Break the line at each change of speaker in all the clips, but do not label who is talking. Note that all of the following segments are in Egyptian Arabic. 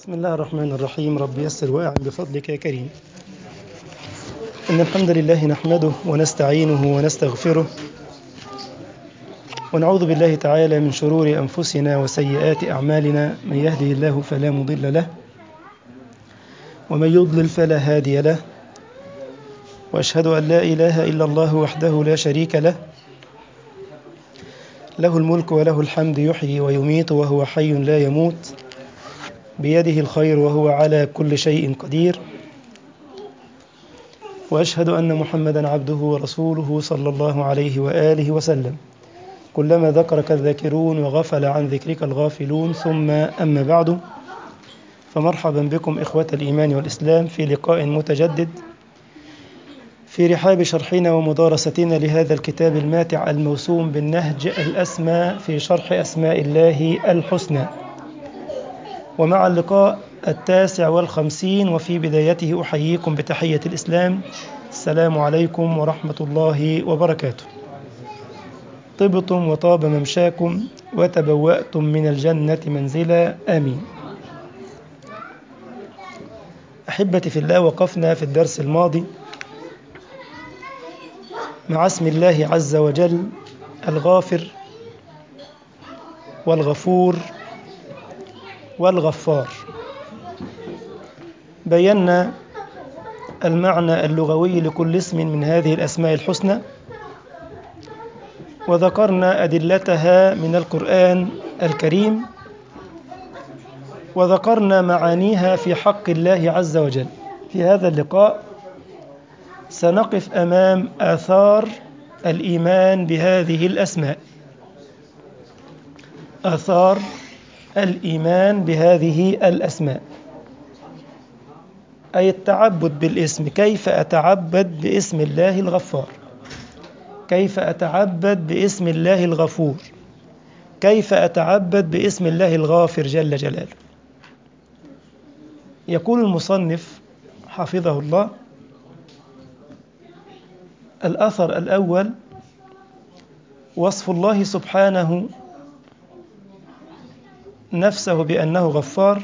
بسم الله الرحمن الرحيم رب يسر وأعن بفضلك يا كريم إن الحمد لله نحمده ونستعينه ونستغفره ونعوذ بالله تعالى من شرور أنفسنا وسيئات أعمالنا من يهده الله فلا مضل له ومن يضلل فلا هادي له وأشهد أن لا إله إلا الله وحده لا شريك له له الملك وله الحمد يحيي ويميت وهو حي لا يموت بيده الخير وهو على كل شيء قدير واشهد ان محمدا عبده ورسوله صلى الله عليه واله وسلم كلما ذكرك الذاكرون وغفل عن ذكرك الغافلون ثم اما بعد فمرحبا بكم اخوه الايمان والاسلام في لقاء متجدد في رحاب شرحنا ومدارستنا لهذا الكتاب الماتع الموسوم بالنهج الاسمى في شرح اسماء الله الحسنى ومع اللقاء التاسع والخمسين وفي بدايته أحييكم بتحية الإسلام السلام عليكم ورحمة الله وبركاته طبتم وطاب ممشاكم وتبوأتم من الجنة منزلا آمين أحبتي في الله وقفنا في الدرس الماضي مع اسم الله عز وجل الغافر والغفور والغفار بينا المعنى اللغوي لكل اسم من هذه الأسماء الحسنى وذكرنا أدلتها من القرآن الكريم وذكرنا معانيها في حق الله عز وجل في هذا اللقاء سنقف أمام آثار الإيمان بهذه الأسماء آثار الإيمان بهذه الأسماء أي التعبد بالاسم كيف أتعبد باسم الله الغفار كيف أتعبد باسم الله الغفور كيف أتعبد باسم الله الغافر جل جلاله يقول المصنف حفظه الله الأثر الأول وصف الله سبحانه نفسه بأنه غفار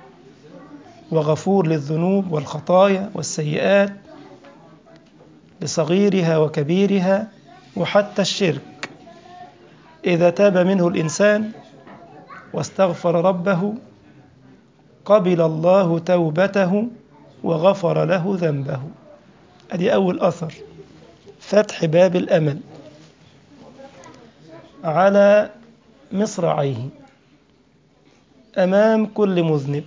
وغفور للذنوب والخطايا والسيئات لصغيرها وكبيرها وحتى الشرك إذا تاب منه الإنسان واستغفر ربه قبل الله توبته وغفر له ذنبه أدي أول أثر فتح باب الأمل على مصرعيه أمام كل مذنب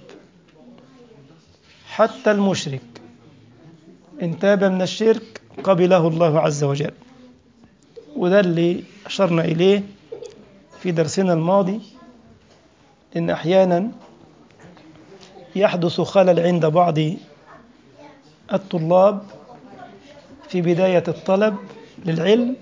حتى المشرك إن تاب من الشرك قبله الله عز وجل وده اللي أشرنا إليه في درسنا الماضي إن أحيانا يحدث خلل عند بعض الطلاب في بداية الطلب للعلم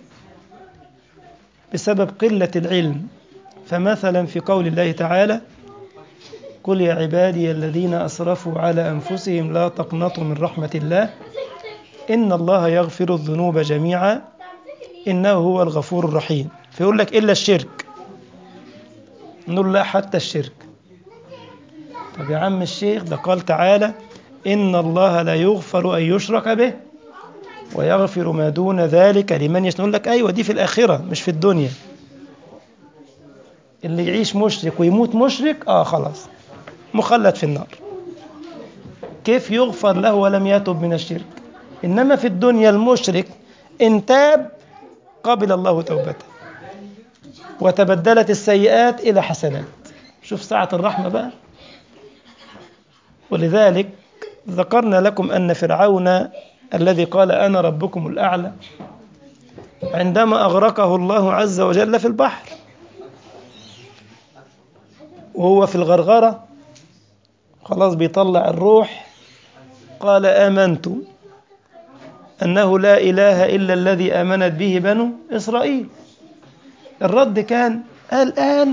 بسبب قلة العلم فمثلا في قول الله تعالى قل يا عبادي الذين أسرفوا على أنفسهم لا تقنطوا من رحمة الله إن الله يغفر الذنوب جميعا إنه هو الغفور الرحيم فيقول لك إلا الشرك نقول لا حتى الشرك طب يا عم الشيخ ده قال تعالى إن الله لا يغفر أن يشرك به ويغفر ما دون ذلك لمن يشاء نقول لك أيوة دي في الآخرة مش في الدنيا اللي يعيش مشرك ويموت مشرك آه خلاص مخلد في النار كيف يغفر له ولم يتب من الشرك إنما في الدنيا المشرك إن تاب قبل الله توبته وتبدلت السيئات إلى حسنات شوف ساعة الرحمة بقى ولذلك ذكرنا لكم أن فرعون الذي قال أنا ربكم الأعلى عندما أغرقه الله عز وجل في البحر وهو في الغرغرة خلاص بيطلع الروح قال آمنت أنه لا إله إلا الذي آمنت به بنو إسرائيل الرد كان الآن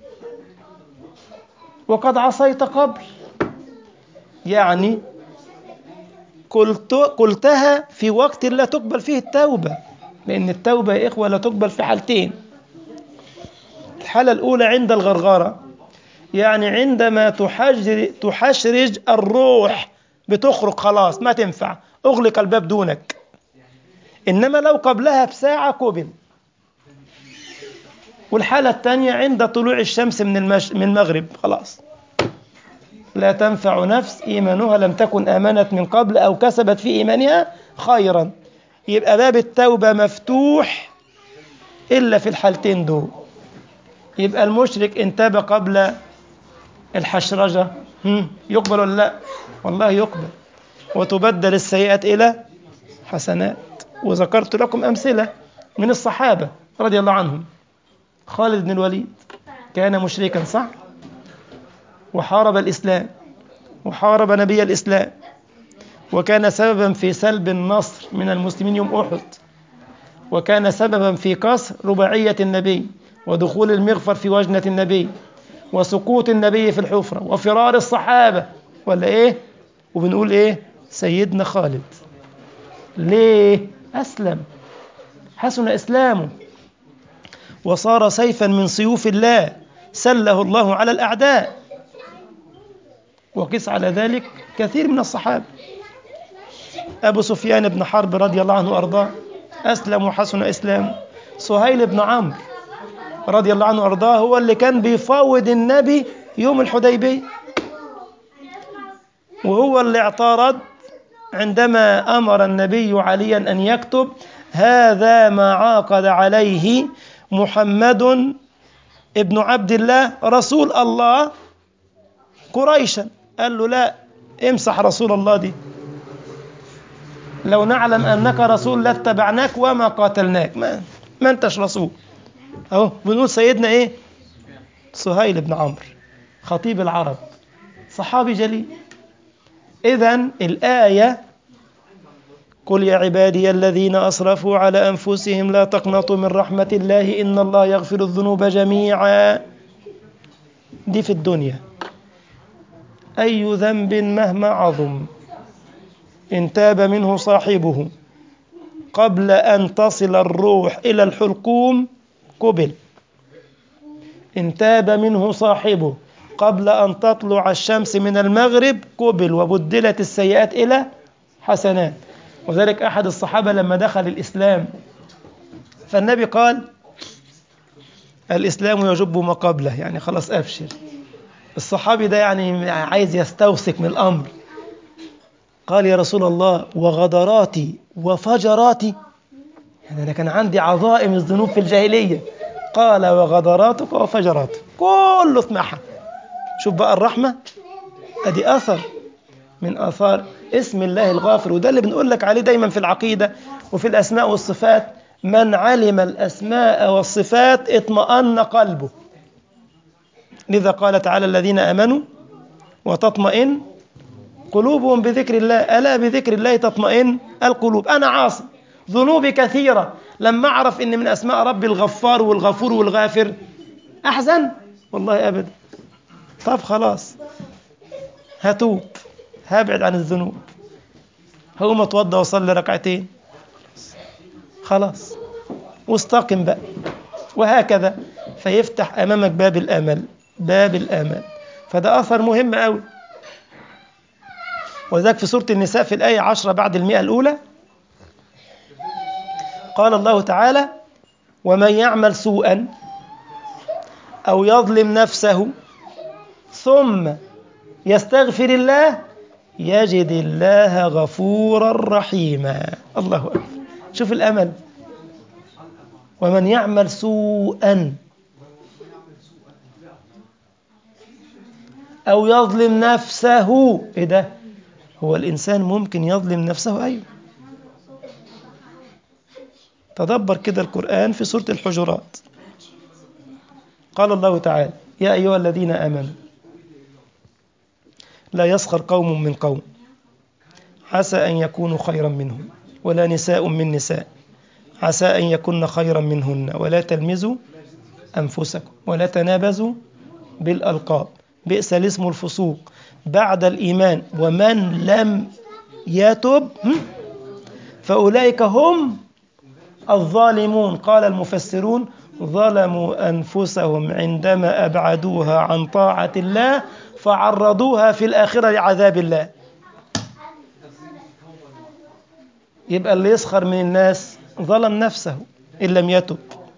وقد عصيت قبل يعني قلت قلتها في وقت لا تقبل فيه التوبة لأن التوبة يا إخوة لا تقبل في حالتين الحالة الأولى عند الغرغرة يعني عندما تحجر تحشرج الروح بتخرج خلاص ما تنفع اغلق الباب دونك انما لو قبلها بساعه قبل والحاله الثانيه عند طلوع الشمس من المش... من المغرب خلاص لا تنفع نفس ايمانها لم تكن امنت من قبل او كسبت في ايمانها خيرا يبقى باب التوبه مفتوح الا في الحالتين دول يبقى المشرك ان تاب قبل الحشرجة هم، يقبل ولا لا والله يقبل وتبدل السيئات إلى حسنات وذكرت لكم أمثلة من الصحابة رضي الله عنهم خالد بن الوليد كان مشركا صح وحارب الإسلام وحارب نبي الإسلام وكان سببا في سلب النصر من المسلمين يوم أحد وكان سببا في كسر رباعية النبي ودخول المغفر في وجنة النبي وسقوط النبي في الحفرة وفرار الصحابة ولا إيه وبنقول إيه سيدنا خالد ليه أسلم حسن إسلامه وصار سيفا من سيوف الله سله الله على الأعداء وقس على ذلك كثير من الصحابة أبو سفيان بن حرب رضي الله عنه وأرضاه أسلم وحسن إسلامه سهيل بن عمرو رضي الله عنه وأرضاه هو اللي كان بيفاوض النبي يوم الحديبية وهو اللي اعترض عندما أمر النبي عليا أن يكتب هذا ما عاقد عليه محمد ابن عبد الله رسول الله قريشا قال له لا امسح رسول الله دي لو نعلم أنك رسول لاتبعناك وما قاتلناك ما, ما أنتش رسول أهو بنقول سيدنا إيه سهيل بن عمرو خطيب العرب صحابي جليل إذا الآية قل يا عبادي الذين أسرفوا على أنفسهم لا تقنطوا من رحمة الله إن الله يغفر الذنوب جميعا دي في الدنيا أي ذنب مهما عظم إن تاب منه صاحبه قبل أن تصل الروح إلى الحلقوم قبل إن تاب منه صاحبه قبل أن تطلع الشمس من المغرب قبل وبدلت السيئات إلى حسنات وذلك أحد الصحابة لما دخل الإسلام فالنبي قال الإسلام يجب ما قبله يعني خلاص أبشر الصحابي ده يعني عايز يستوثق من الأمر قال يا رسول الله وغدراتي وفجراتي يعني أنا كان عندي عظائم الذنوب في الجاهلية قال وغدراتك وفجراتك كله اتمحى شوف بقى الرحمة أدي أثر من آثار اسم الله الغافر وده اللي بنقول لك عليه دايما في العقيدة وفي الأسماء والصفات من علم الأسماء والصفات اطمأن قلبه لذا قال تعالى الذين آمنوا وتطمئن قلوبهم بذكر الله ألا بذكر الله تطمئن القلوب أنا عاصي ذنوبي كثيرة لما أعرف إن من أسماء ربي الغفار والغفور والغافر أحزن والله أبدا طب خلاص هتوب هبعد عن الذنوب هقوم اتوضى واصلي ركعتين خلاص واستقم بقى وهكذا فيفتح امامك باب الامل باب الامل فده اثر مهم قوي وذلك في سوره النساء في الايه عشرة بعد المئة الاولى قال الله تعالى ومن يعمل سوءا او يظلم نفسه ثم يستغفر الله يجد الله غفورا رحيما الله أكبر شوف الأمل ومن يعمل سوءا أو يظلم نفسه إيه ده هو الإنسان ممكن يظلم نفسه أيوه تدبر كده القرآن في سورة الحجرات قال الله تعالى يا أيها الذين آمنوا لا يسخر قوم من قوم عسى أن يكونوا خيرا منهم ولا نساء من نساء عسى أن يكن خيرا منهن ولا تلمزوا أنفسكم ولا تنابزوا بالألقاب بئس الاسم الفسوق بعد الإيمان ومن لم يتب فأولئك هم الظالمون قال المفسرون ظلموا أنفسهم عندما أبعدوها عن طاعة الله فعرضوها في الآخرة لعذاب الله يبقى اللي يسخر من الناس ظلم نفسه إن لم يتب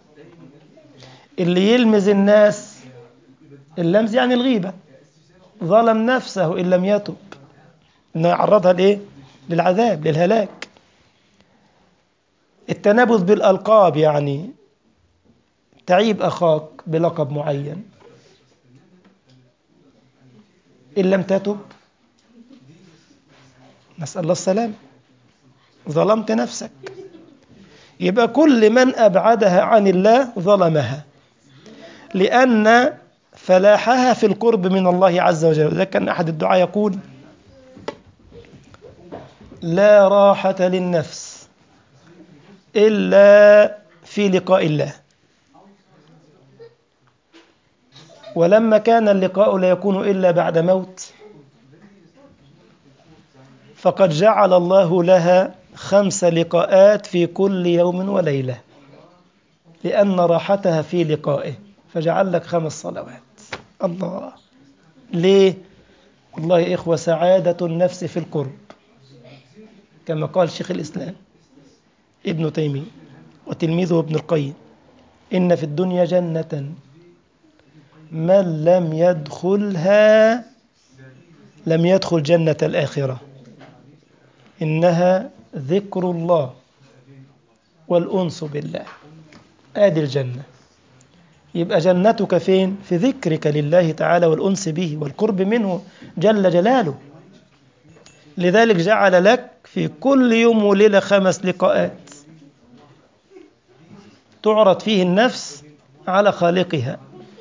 اللي يلمز الناس اللمز يعني الغيبة ظلم نفسه إن لم يتب إنه يعرضها لإيه؟ للعذاب للهلاك التنابذ بالألقاب يعني تعيب أخاك بلقب معين إن لم تتب نسأل الله السلام ظلمت نفسك يبقى كل من أبعدها عن الله ظلمها لأن فلاحها في القرب من الله عز وجل ذلك كان أحد الدعاء يقول لا راحة للنفس إلا في لقاء الله ولما كان اللقاء لا يكون إلا بعد موت فقد جعل الله لها خمس لقاءات في كل يوم وليلة لأن راحتها في لقائه فجعل لك خمس صلوات الله ليه والله يا إخوة سعادة النفس في القرب كما قال شيخ الإسلام ابن تيمية وتلميذه ابن القيم إن في الدنيا جنة من لم يدخلها لم يدخل جنة الآخرة إنها ذكر الله والأنس بالله آدي الجنة يبقى جنتك فين؟ في ذكرك لله تعالى والأنس به والقرب منه جل جلاله لذلك جعل لك في كل يوم وليلة خمس لقاءات تعرض فيه النفس على خالقها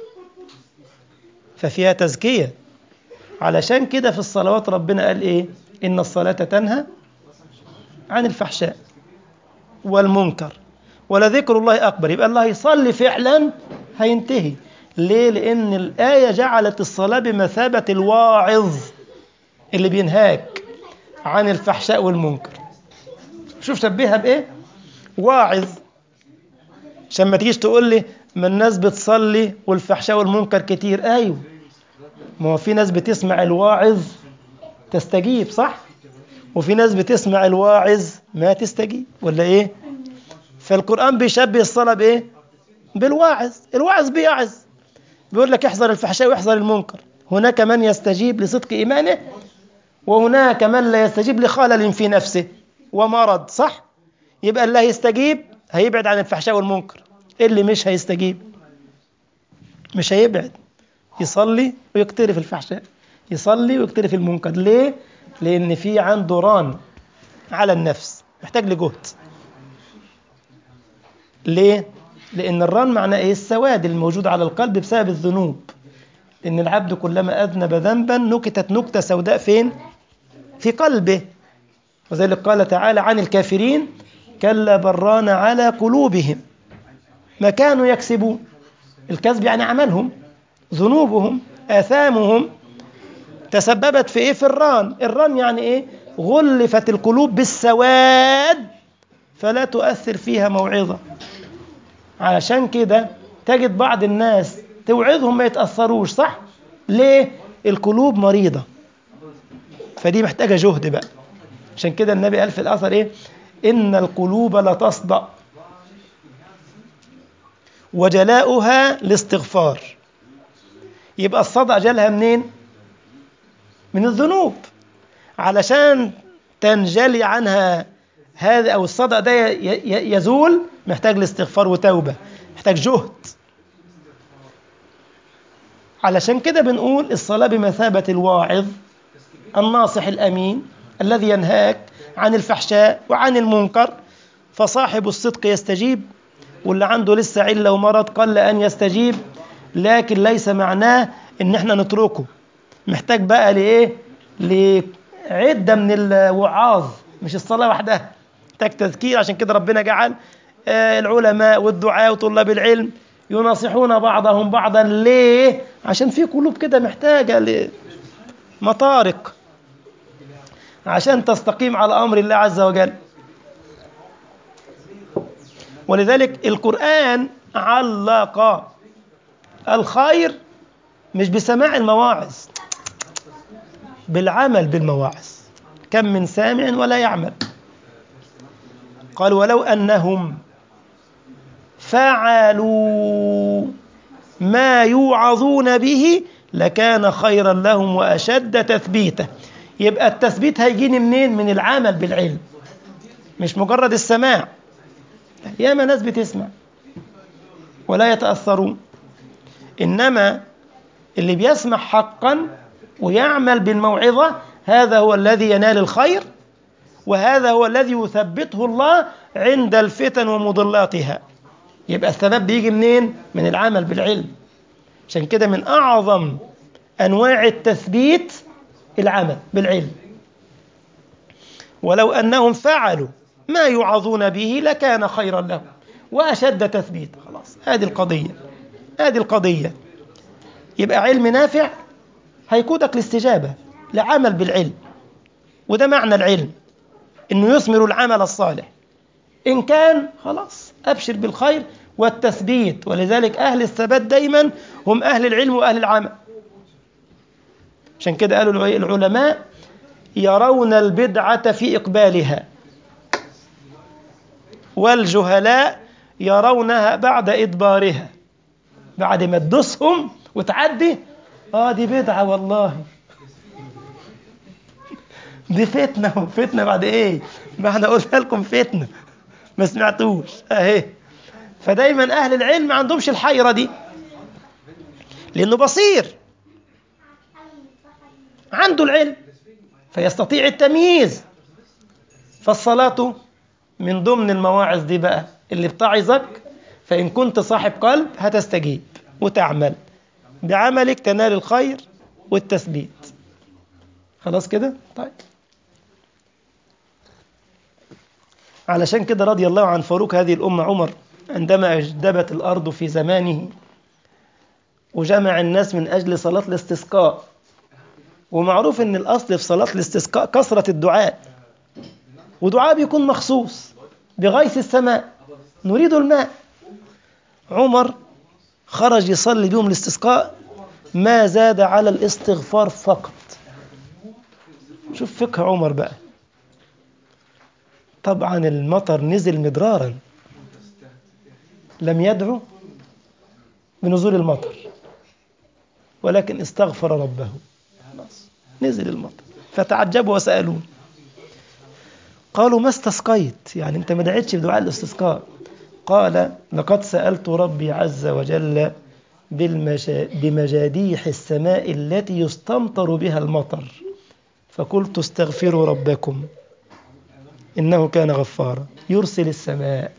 ففيها تزكية علشان كده في الصلوات ربنا قال إيه إن الصلاة تنهى عن الفحشاء والمنكر ولذكر الله أكبر يبقى الله يصلي فعلا هينتهي ليه لأن الآية جعلت الصلاة بمثابة الواعظ اللي بينهاك عن الفحشاء والمنكر شوف شبهها بإيه واعظ عشان ما تجيش تقول لي ما الناس بتصلي والفحشاء والمنكر كتير ايوه ما هو في ناس بتسمع الواعظ تستجيب صح وفي ناس بتسمع الواعظ ما تستجيب ولا ايه فالقرآن بيشبه الصلاة بايه بالواعظ الواعظ بيعظ بيقول لك احذر الفحشاء واحذر المنكر هناك من يستجيب لصدق إيمانه وهناك من لا يستجيب لخلل في نفسه ومرض صح يبقى اللي هيستجيب هيبعد عن الفحشاء والمنكر اللي مش هيستجيب مش هيبعد يصلي ويقترف الفحشاء يصلي ويقترف المنكر ليه لان في عنده ران على النفس محتاج لجهد ليه لان الران معناه ايه السواد الموجود على القلب بسبب الذنوب ان العبد كلما اذنب ذنبا نكتت نكته سوداء فين في قلبه وذلك قال تعالى عن الكافرين كلا بران على قلوبهم ما كانوا يكسبون الكذب يعني عملهم ذنوبهم آثامهم تسببت في إيه في الران الران يعني إيه غلفت القلوب بالسواد فلا تؤثر فيها موعظة علشان كده تجد بعض الناس توعظهم ما يتأثروش صح ليه القلوب مريضة فدي محتاجة جهد بقى عشان كده النبي قال في الأثر إيه إن القلوب لتصدأ وجلاؤها الاستغفار يبقى الصدأ جالها منين من الذنوب علشان تنجلي عنها هذا أو الصدأ ده يزول محتاج الاستغفار وتوبة محتاج جهد علشان كده بنقول الصلاة بمثابة الواعظ الناصح الأمين الذي ينهاك عن الفحشاء وعن المنكر فصاحب الصدق يستجيب واللي عنده لسه علة ومرض قل أن يستجيب لكن ليس معناه إن احنا نتركه محتاج بقى لإيه لعدة من الوعاظ مش الصلاة وحدها محتاج تذكير عشان كده ربنا جعل العلماء والدعاء وطلاب العلم يناصحون بعضهم بعضا ليه عشان في قلوب كده محتاجة لمطارق عشان تستقيم على أمر الله عز وجل ولذلك القرآن علق الخير مش بسماع المواعظ بالعمل بالمواعظ كم من سامع ولا يعمل قال ولو أنهم فعلوا ما يوعظون به لكان خيرا لهم وأشد تثبيتا يبقى التثبيت هيجيني منين من العمل بالعلم مش مجرد السماع ياما ناس بتسمع ولا يتأثرون إنما اللي بيسمع حقا ويعمل بالموعظة هذا هو الذي ينال الخير وهذا هو الذي يثبته الله عند الفتن ومضلاتها يبقى الثبات بيجي منين؟ من العمل بالعلم عشان كده من أعظم أنواع التثبيت العمل بالعلم ولو أنهم فعلوا ما يوعظون به لكان خيرا لهم وأشد تثبيتا خلاص هذه القضية هذه القضية يبقى علم نافع هيقودك الاستجابة لعمل بالعلم وده معنى العلم انه يثمر العمل الصالح ان كان خلاص ابشر بالخير والتثبيت ولذلك اهل الثبات دايما هم اهل العلم واهل العمل عشان كده قالوا العلماء يرون البدعة في إقبالها والجهلاء يرونها بعد إدبارها بعد ما تدوسهم وتعدي اه دي بدعة والله دي فتنة فتنة بعد ايه ما احنا قلنا لكم فتنة ما سمعتوش اهي فدايما اهل العلم ما عندهمش الحيرة دي لانه بصير عنده العلم فيستطيع التمييز فالصلاة من ضمن المواعظ دي بقى اللي بتعظك فإن كنت صاحب قلب هتستجيب وتعمل بعملك تنال الخير والتثبيت خلاص كده طيب علشان كده رضي الله عن فاروق هذه الأمة عمر عندما أجدبت الأرض في زمانه وجمع الناس من أجل صلاة الاستسقاء ومعروف ان الاصل في صلاه الاستسقاء كثره الدعاء ودعاء بيكون مخصوص بغيث السماء نريد الماء عمر خرج يصلي بهم الاستسقاء ما زاد على الاستغفار فقط شوف فقه عمر بقى طبعا المطر نزل مدرارا لم يدعو بنزول المطر ولكن استغفر ربه خلاص نزل المطر فتعجبوا وسألون قالوا ما استسقيت يعني انت ما دعيتش بدعاء الاستسقاء قال لقد سألت ربي عز وجل بالمجا... بمجاديح السماء التي يستمطر بها المطر فقلت استغفروا ربكم إنه كان غفارا يرسل السماء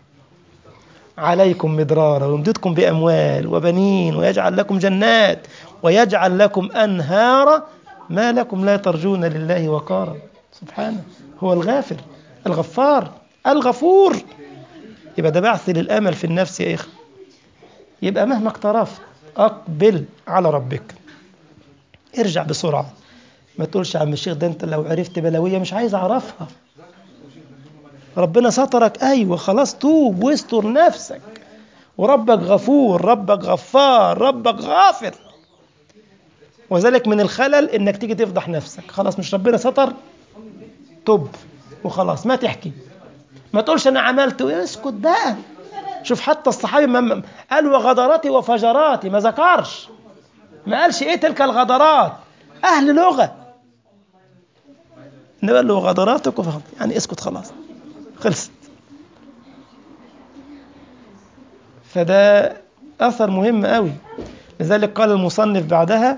عليكم مدرارا ويمددكم بأموال وبنين ويجعل لكم جنات ويجعل لكم أنهارا ما لكم لا ترجون لله وقارا سبحانه هو الغافر الغفار الغفور يبقى ده بعث للأمل في النفس يا إخوة يبقى مهما اقترفت أقبل على ربك ارجع بسرعة ما تقولش يا عم الشيخ ده انت لو عرفت بلاوية مش عايز اعرفها ربنا سترك ايوه خلاص توب واستر نفسك وربك غفور ربك غفار ربك غافر وذلك من الخلل انك تيجي تفضح نفسك خلاص مش ربنا ستر توب وخلاص ما تحكي ما تقولش انا عملت اسكت بقى شوف حتى الصحابي ما قال وغدراتي وفجراتي ما ذكرش ما قالش ايه تلك الغدرات اهل لغه نقول له غدراتك وفهم يعني اسكت خلاص خلصت فده اثر مهم قوي لذلك قال المصنف بعدها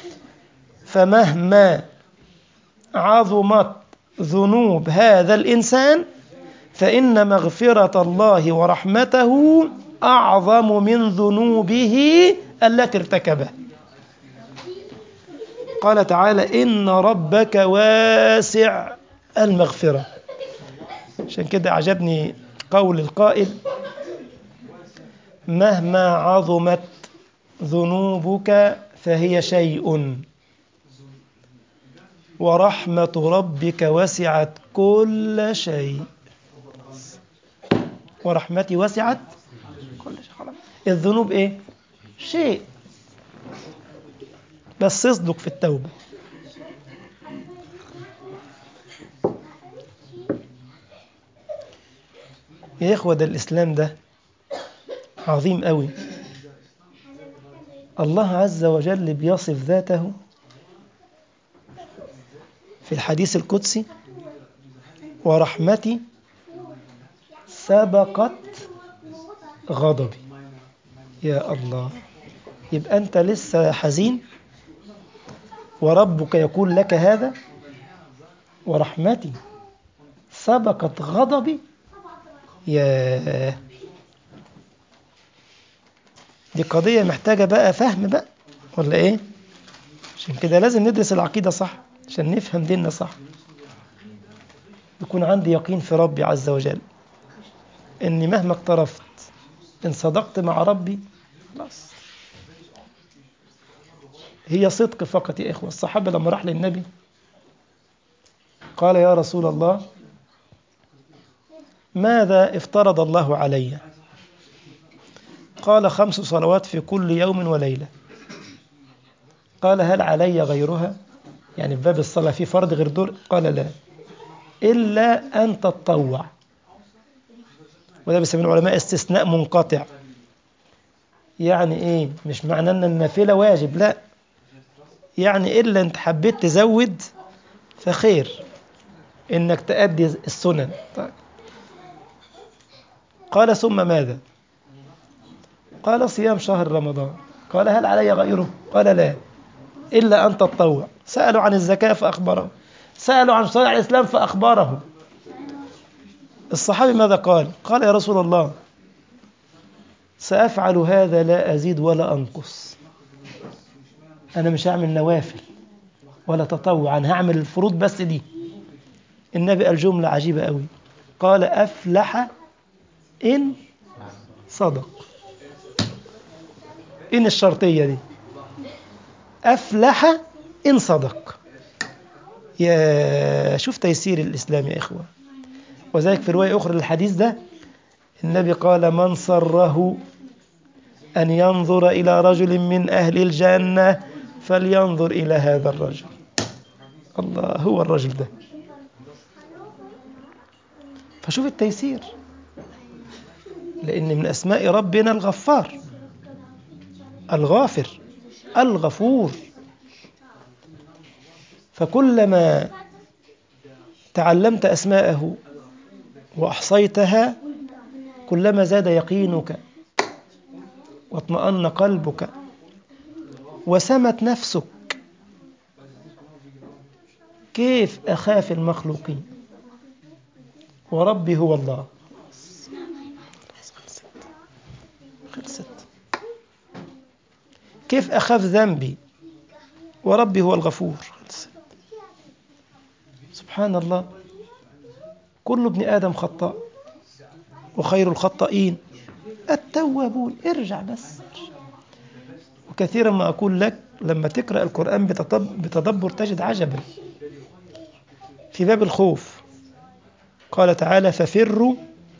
فمهما عظمت ذنوب هذا الانسان فان مغفره الله ورحمته اعظم من ذنوبه التي ارتكبها قال تعالى إن ربك واسع المغفرة عشان كده عجبني قول القائل مهما عظمت ذنوبك فهي شيء ورحمة ربك وسعت كل شيء ورحمتي وسعت كل شيء الذنوب ايه شيء بس اصدق في التوبة يا إخوة ده الإسلام ده عظيم قوي الله عز وجل بيصف ذاته في الحديث القدسي ورحمتي سبقت غضبي يا الله يبقى أنت لسه حزين وربك يقول لك هذا ورحمتي سبقت غضبي يا دي قضية محتاجة بقى فهم بقى ولا ايه عشان كده لازم ندرس العقيدة صح عشان نفهم ديننا صح يكون عندي يقين في ربي عز وجل اني مهما اقترفت ان صدقت مع ربي خلاص هي صدق فقط يا إخوة الصحابة لما راح للنبي قال يا رسول الله ماذا افترض الله علي قال خمس صلوات في كل يوم وليلة قال هل علي غيرها يعني في باب الصلاة في فرض غير دول قال لا إلا أن تتطوع وده بيسميه العلماء استثناء منقطع يعني ايه مش معناه ان النافلة واجب لا يعني إلا أنت حبيت تزود فخير إنك تأدي السنن طيب. قال ثم ماذا قال صيام شهر رمضان قال هل علي غيره قال لا إلا أن تتطوع سألوا عن الزكاة فأخبره سألوا عن شرع الإسلام فأخبره الصحابي ماذا قال قال يا رسول الله سأفعل هذا لا أزيد ولا أنقص أنا مش هعمل نوافل ولا تطوع أنا هعمل الفروض بس دي النبي قال جملة عجيبة قوي قال أفلح إن صدق إن الشرطية دي أفلح إن صدق يا شوف تيسير الإسلام يا إخوة وذلك في رواية أخرى للحديث ده النبي قال من صره أن ينظر إلى رجل من أهل الجنة فلينظر إلى هذا الرجل الله هو الرجل ده فشوف التيسير لأن من أسماء ربنا الغفار الغافر الغفور فكلما تعلمت أسماءه وأحصيتها كلما زاد يقينك واطمأن قلبك وسمت نفسك كيف أخاف المخلوقين وربي هو الله خلصت كيف أخاف ذنبي وربي هو الغفور خلصت سبحان الله كل ابن آدم خطاء وخير الخطائين التوابون ارجع بس وكثيرا ما أقول لك لما تقرأ القرآن بتدبر تجد عجبا في باب الخوف قال تعالى ففروا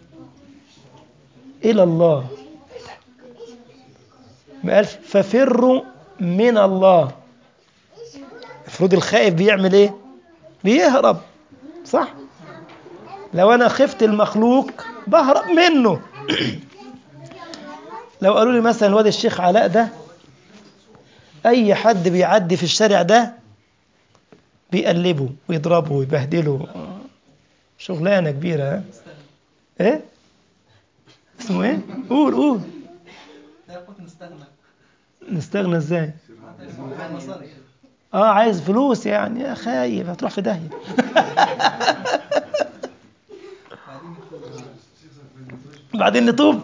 إلى الله ما قال ففروا من الله المفروض الخائف بيعمل ايه بيهرب صح لو انا خفت المخلوق بهرب منه لو قالوا لي مثلا الواد الشيخ علاء ده اي حد بيعدي في الشارع ده بيقلبه ويضربه ويبهدله شغلانه كبيره ها ايه اسمه ايه قول قول نستغنى ازاي اه عايز فلوس يعني يا خايف هتروح في داهيه بعدين نتوب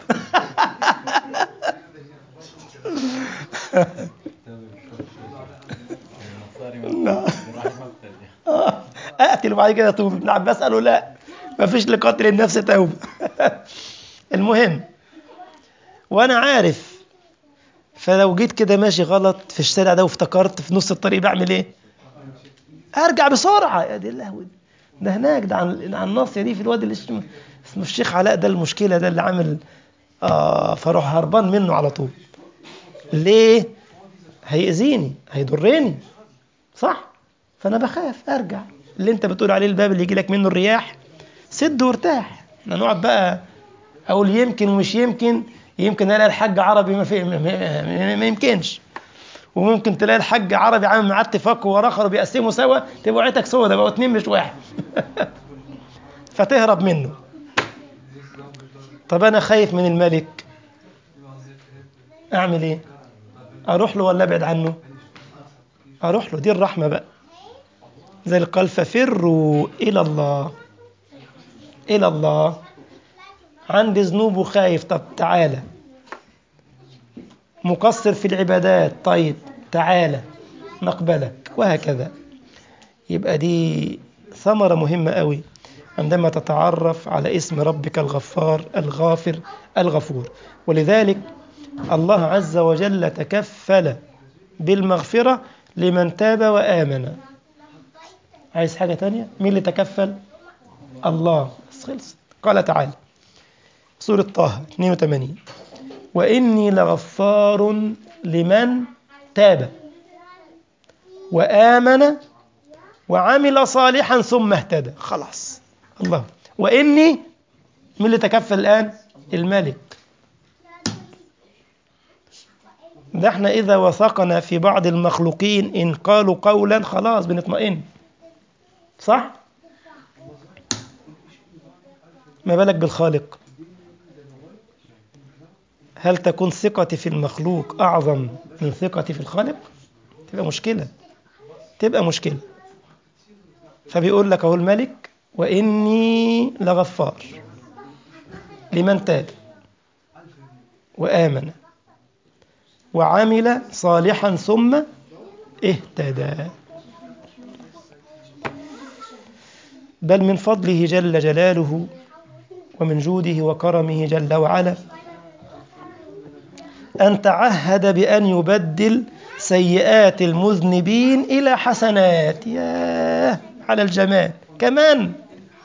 اقتل وبعد كده اتوب ابن عباس قالوا لا ما فيش لقاتل النفس توبه المهم وانا عارف فلو جيت كده ماشي غلط في الشارع ده وافتكرت في نص الطريق بعمل ايه ارجع بسرعه يا دي اللهوي ده هناك ده عن عن الناصيه دي في الوادي اللي اسمه الشيخ علاء ده المشكله ده اللي عامل آه فاروح هربان منه على طول ليه هيأذيني هيضرني صح فانا بخاف ارجع اللي انت بتقول عليه الباب اللي يجي لك منه الرياح سد وارتاح احنا نقعد بقى اقول يمكن ومش يمكن يمكن الاقي الحاج عربي ما, في ما, ما, ما يمكنش وممكن تلاقي الحاج عربي عامل معاه اتفاق ورخر بيقسموا سوا تبقى عيتك سودا بقوا اتنين مش واحد فتهرب منه طب انا خايف من الملك اعمل ايه اروح له ولا ابعد عنه اروح له دي الرحمه بقى زي قال ففروا الى الله الى الله عندي ذنوب وخايف طب تعالى مقصر في العبادات طيب تعالى نقبلك وهكذا يبقى دي ثمرة مهمة قوي عندما تتعرف على اسم ربك الغفار الغافر الغفور ولذلك الله عز وجل تكفل بالمغفرة لمن تاب وآمن عايز حاجة تانية مين اللي تكفل الله بس خلص قال تعالى سورة طه 82 وإني لغفار لمن تاب وآمن وعمل صالحا ثم اهتدى خلاص الله وإني من اللي تكفل الآن الملك ده احنا إذا وثقنا في بعض المخلوقين إن قالوا قولا خلاص بنطمئن صح؟ ما بالك بالخالق هل تكون ثقتي في المخلوق أعظم من ثقتي في الخالق؟ تبقى مشكلة تبقى مشكلة فبيقول لك أهو الملك وإني لغفار لمن تاب وآمن وعمل صالحا ثم اهتدى بل من فضله جل جلاله ومن جوده وكرمه جل وعلا أن تعهد بأن يبدل سيئات المذنبين إلى حسنات ياه على الجمال كمان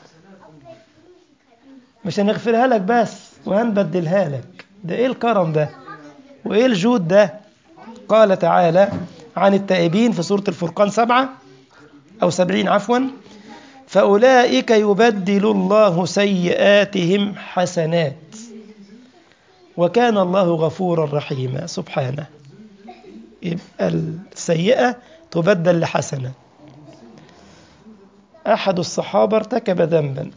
مش هنغفرها لك بس وهنبدلها لك ده ايه الكرم ده وايه الجود ده قال تعالى عن التائبين في سورة الفرقان سبعة أو سبعين عفوا فأولئك يبدل الله سيئاتهم حسنات وكان الله غفورا رحيما سبحانه يبقى السيئة تبدل لحسنة أحد الصحابة ارتكب ذنبا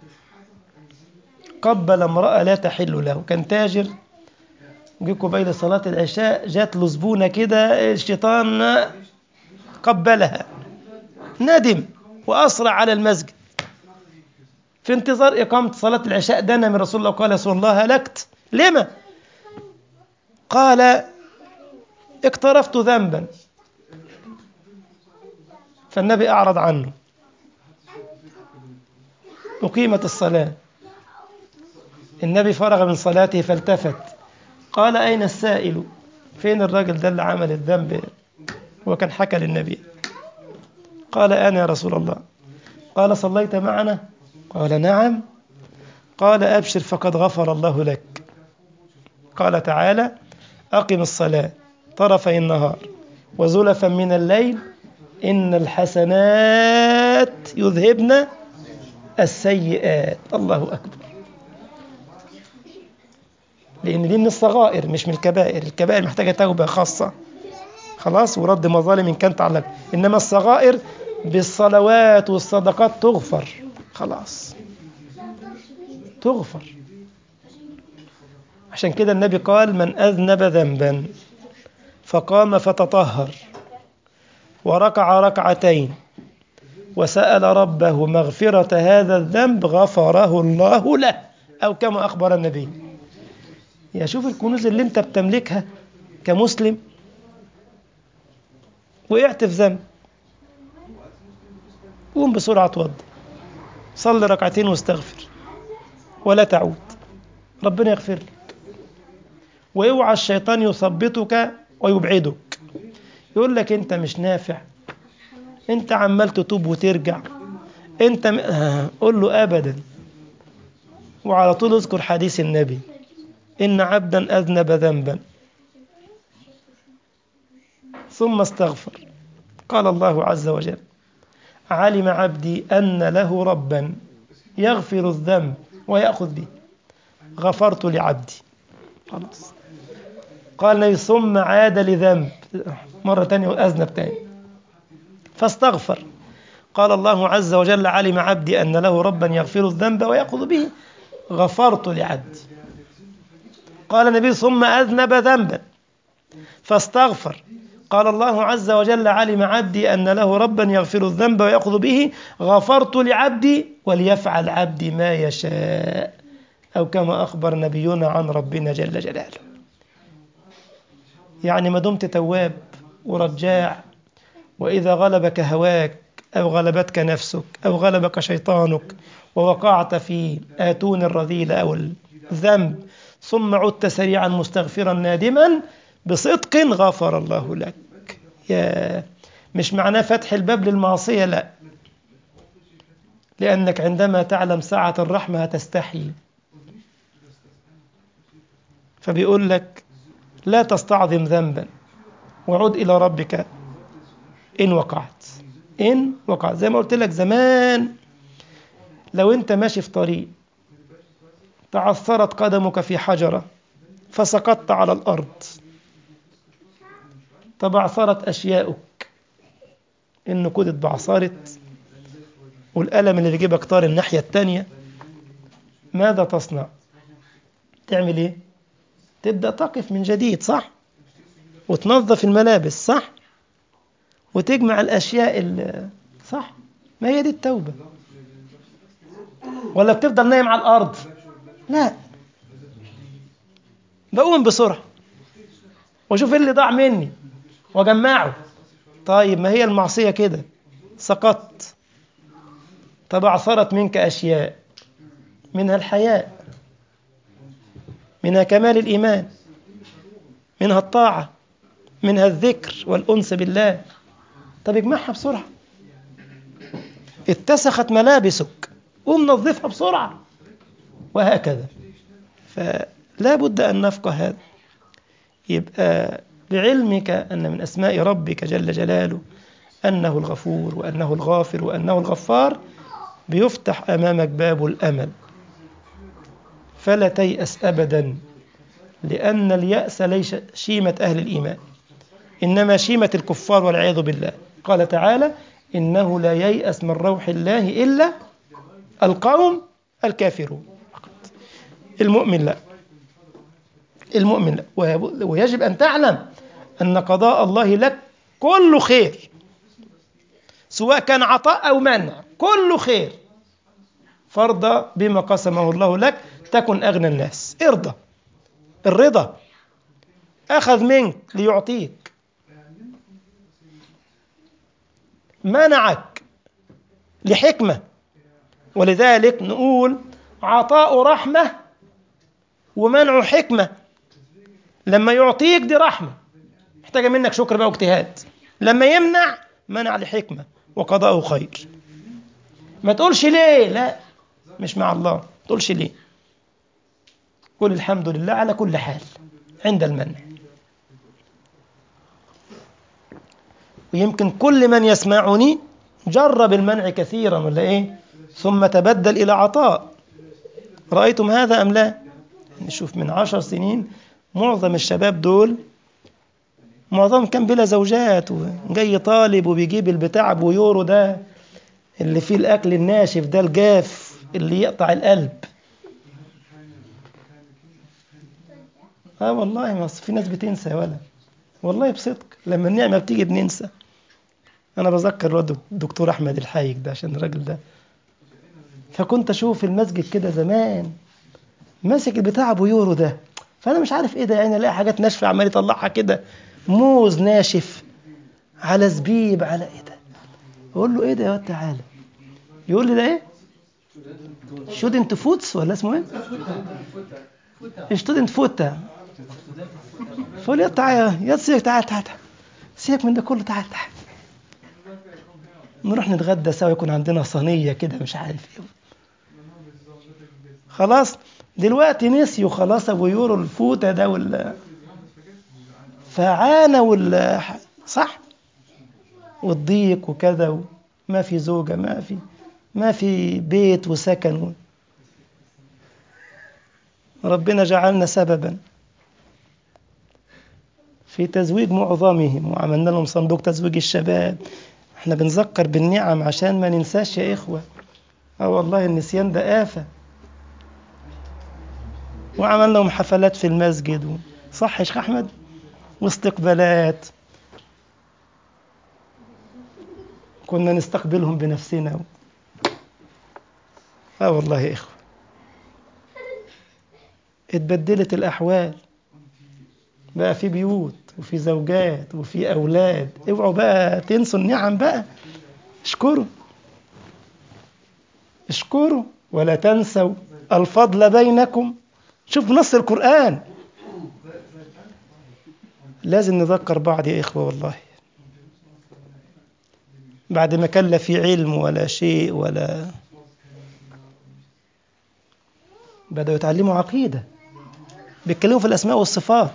قبل امرأة لا تحل له كان تاجر جه قبيل صلاة العشاء جات له زبونة كده الشيطان قبلها ندم وأسرع على المسجد في انتظار إقامة صلاة العشاء دنا من رسول الله قال يا رسول الله هلكت لما؟ قال اقترفت ذنبا فالنبي أعرض عنه أقيمت الصلاة النبي فرغ من صلاته فالتفت قال أين السائل فين الراجل ده اللي عمل الذنب وكان حكى للنبي قال أنا يا رسول الله قال صليت معنا قال نعم قال أبشر فقد غفر الله لك قال تعالى أقم الصلاة طرفي النهار وزلفا من الليل إن الحسنات يذهبن السيئات الله أكبر لأن دي من الصغائر مش من الكبائر الكبائر محتاجة توبة خاصة خلاص ورد مظالم إن كانت تعلق إنما الصغائر بالصلوات والصدقات تغفر خلاص تغفر عشان كده النبي قال من أذنب ذنبا فقام فتطهر وركع ركعتين وسأل ربه مغفرة هذا الذنب غفره الله له أو كما أخبر النبي يا شوف الكنوز اللي انت بتملكها كمسلم وقعت في ذنب قوم بسرعة توضى صلي ركعتين واستغفر ولا تعود ربنا يغفر لك واوعى الشيطان يثبطك ويبعدك يقول لك انت مش نافع انت عمال تتوب وترجع انت م... آه. قول له ابدا وعلى طول اذكر حديث النبي إن عبدا أذنب ذنبا ثم استغفر قال الله عز وجل علم عبدي أن له ربا يغفر الذنب ويأخذ به غفرت لعبدي خلاص قال النبي ثم عاد لذنب مرة تانية وأذنب تاني فاستغفر قال الله عز وجل علم عبدي أن له ربا يغفر الذنب ويأخذ به غفرت لعبدي قال النبي ثم أذنب ذنبا فاستغفر قال الله عز وجل علم عبدي أن له ربا يغفر الذنب ويأخذ به غفرت لعبدي وليفعل عبدي ما يشاء أو كما أخبر نبينا عن ربنا جل جلاله يعني ما دمت تواب ورجاع وإذا غلبك هواك أو غلبتك نفسك أو غلبك شيطانك ووقعت في آتون الرذيلة أو الذنب ثم عدت سريعا مستغفرا نادما بصدق غفر الله لك يا مش معناه فتح الباب للمعصية لا لأنك عندما تعلم ساعة الرحمة هتستحي فبيقول لك لا تستعظم ذنبا وعد إلى ربك إن وقعت إن وقعت زي ما قلت لك زمان لو أنت ماشي في طريق تعثرت قدمك في حجرة فسقطت على الأرض تبعثرت أشياؤك النقود اتبعثرت والألم اللي بيجيبك طار الناحية التانية ماذا تصنع؟ تعمل إيه؟ تبدأ تقف من جديد صح؟ وتنظف الملابس صح؟ وتجمع الأشياء اللي صح؟ ما هي دي التوبة ولا بتفضل نايم على الأرض؟ لا بقوم بسرعة واشوف اللي ضاع مني واجمعه طيب ما هي المعصية كده سقطت تبعثرت منك أشياء منها الحياء منها كمال الإيمان منها الطاعة منها الذكر والأنس بالله طب اجمعها بسرعة اتسخت ملابسك قوم نظفها بسرعة وهكذا فلا بد أن نفقه هذا يبقى بعلمك أن من أسماء ربك جل جلاله أنه الغفور وأنه الغافر وأنه الغفار بيفتح أمامك باب الأمل فلا تيأس أبدا لأن اليأس ليس شيمة أهل الإيمان إنما شيمة الكفار والعياذ بالله قال تعالى إنه لا ييأس من روح الله إلا القوم الكافرون المؤمن لا المؤمن لا ويجب أن تعلم أن قضاء الله لك كله خير سواء كان عطاء أو منع كله خير فارضى بما قسمه الله لك تكن أغنى الناس ارضى الرضا أخذ منك ليعطيك منعك لحكمة ولذلك نقول عطاء رحمة ومنع حكمة لما يعطيك دي رحمة محتاجة منك شكر بقى واجتهاد لما يمنع منع لحكمة وقضاءه خير ما تقولش ليه لا مش مع الله ما تقولش ليه قل الحمد لله على كل حال عند المنع ويمكن كل من يسمعني جرب المنع كثيرا ولا ايه ثم تبدل الى عطاء رايتم هذا ام لا نشوف من عشر سنين معظم الشباب دول معظمهم كان بلا زوجات وجاي طالب وبيجيب البتاع ابو يورو ده اللي فيه الاكل الناشف ده الجاف اللي يقطع القلب اه والله ما في ناس بتنسى يا ولا والله بصدق لما النعمه بتيجي بننسى انا بذكر الواد الدكتور احمد الحايك ده عشان الراجل ده فكنت اشوف المسجد كده زمان ماسك البتاع ابو يورو ده فانا مش عارف ايه ده يعني الاقي حاجات ناشفه عمال يطلعها كده موز ناشف على زبيب على ايه ده اقول له ايه ده يا واد تعالى يقول لي ده ايه شودنت فوتس ولا اسمه ايه شتودنت فوتا فقول يا تعالى يا سيبك تعال تعال تعال سيبك من ده كله تعال تعال نروح نتغدى سوا يكون عندنا صينية كده مش عارف ايه خلاص دلوقتي نسيوا خلاص ابو يورو الفوته ده ولا فعانوا ولا صح والضيق وكذا ما في زوجة ما في ما في بيت وسكن ربنا جعلنا سببا في تزويج معظمهم وعملنا لهم صندوق تزويج الشباب احنا بنذكر بالنعم عشان ما ننساش يا إخوة اه والله النسيان ده آفة وعملنا لهم حفلات في المسجد صح يا شيخ أحمد واستقبالات كنا نستقبلهم بنفسنا اه والله يا إخوة اتبدلت الأحوال بقى في بيوت وفي زوجات وفي أولاد اوعوا بقى تنسوا النعم بقى اشكروا اشكروا ولا تنسوا الفضل بينكم شوف نص القرآن لازم نذكر بعض يا إخوة والله بعد ما كان لا في علم ولا شيء ولا بدأوا يتعلموا عقيدة بيتكلموا في الأسماء والصفات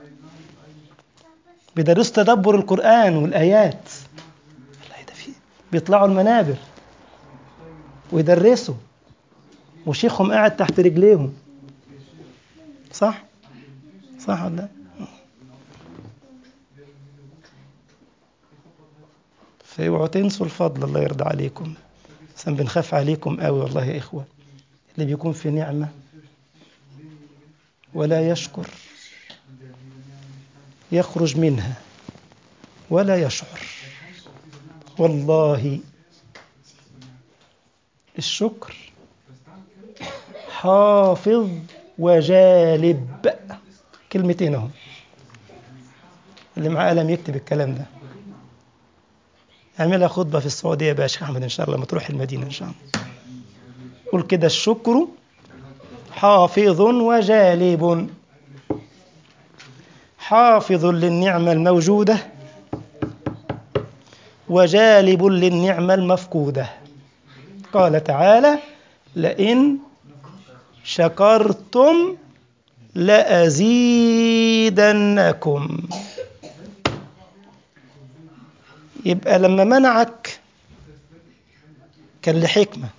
بيدرسوا تدبر القرآن والآيات بيطلعوا المنابر ويدرسوا وشيخهم قاعد تحت رجليهم صح؟ صح ولا لا؟ فاوعوا تنسوا الفضل الله يرضى عليكم بس بنخاف عليكم قوي والله يا إخوة اللي بيكون في نعمة ولا يشكر يخرج منها ولا يشعر والله الشكر حافظ وجالب كلمتين اهو اللي معاه قلم يكتب الكلام ده اعملها خطبة في السعودية بقى يا شيخ أحمد إن شاء الله لما تروح المدينة إن شاء الله قول كده الشكر حافظ وجالب حافظ للنعمة الموجودة وجالب للنعمة المفقودة قال تعالى لئن شكرتم لأزيدنكم يبقى لما منعك كان لحكمة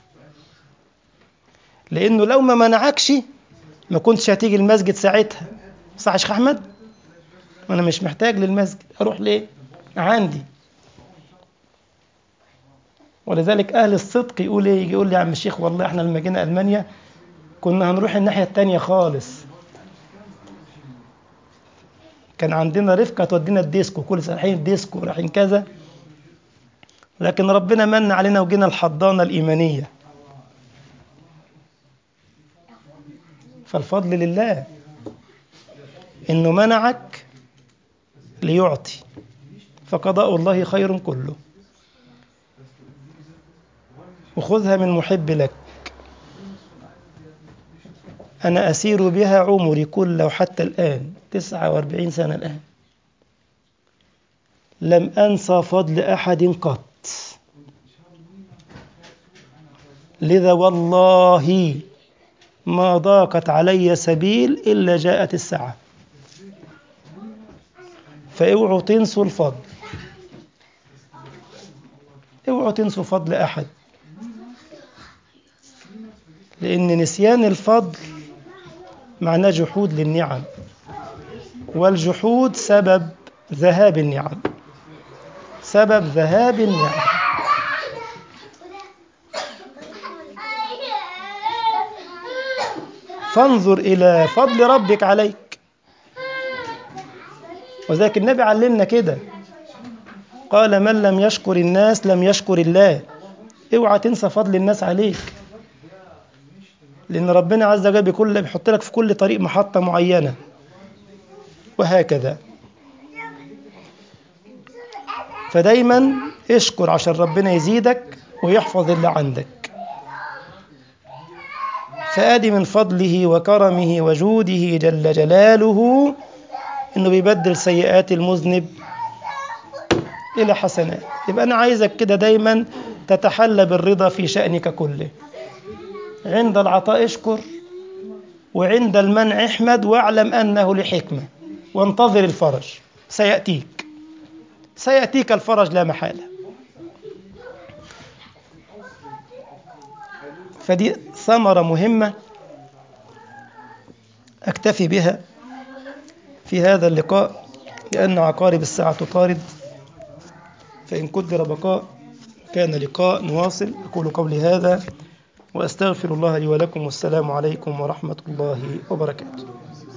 لأنه لو ما منعكش ما كنتش هتيجي المسجد ساعتها صح يا شيخ أحمد؟ وأنا مش محتاج للمسجد أروح ليه؟ عندي ولذلك أهل الصدق يقول إيه؟ يجي يقول لي يا عم الشيخ والله إحنا لما جينا ألمانيا كنا هنروح الناحية التانية خالص كان عندنا رفقة تودينا الديسكو كل سنة رايحين الديسكو رايحين كذا لكن ربنا من علينا وجينا الحضانة الإيمانية فالفضل لله إنه منعك ليعطي فقضاء الله خير كله وخذها من محب لك أنا أسير بها عمري كله حتى الآن تسعة واربعين سنة الآن لم أنسى فضل أحد قط لذا والله ما ضاقت علي سبيل إلا جاءت الساعة فاوعوا تنسوا الفضل اوعوا تنسوا فضل أحد لأن نسيان الفضل معناه جحود للنعم والجحود سبب ذهاب النعم سبب ذهاب النعم فانظر إلى فضل ربك عليك وذلك النبي علمنا كده قال من لم يشكر الناس لم يشكر الله اوعى تنسى فضل الناس عليك لأن ربنا عز وجل بكل بيحط لك في كل طريق محطة معينة وهكذا فدايما اشكر عشان ربنا يزيدك ويحفظ اللي عندك فآدي من فضله وكرمه وجوده جل جلاله انه بيبدل سيئات المذنب الى حسنات يبقى انا عايزك كده دايما تتحلى بالرضا في شأنك كله عند العطاء اشكر وعند المنع احمد واعلم أنه لحكمة وانتظر الفرج سيأتيك سيأتيك الفرج لا محالة فدي ثمرة مهمة أكتفي بها في هذا اللقاء لأن عقارب الساعة تطارد فإن قدر بقاء كان لقاء نواصل أقول قولي هذا وأستغفر الله لي ولكم والسلام عليكم ورحمة الله وبركاته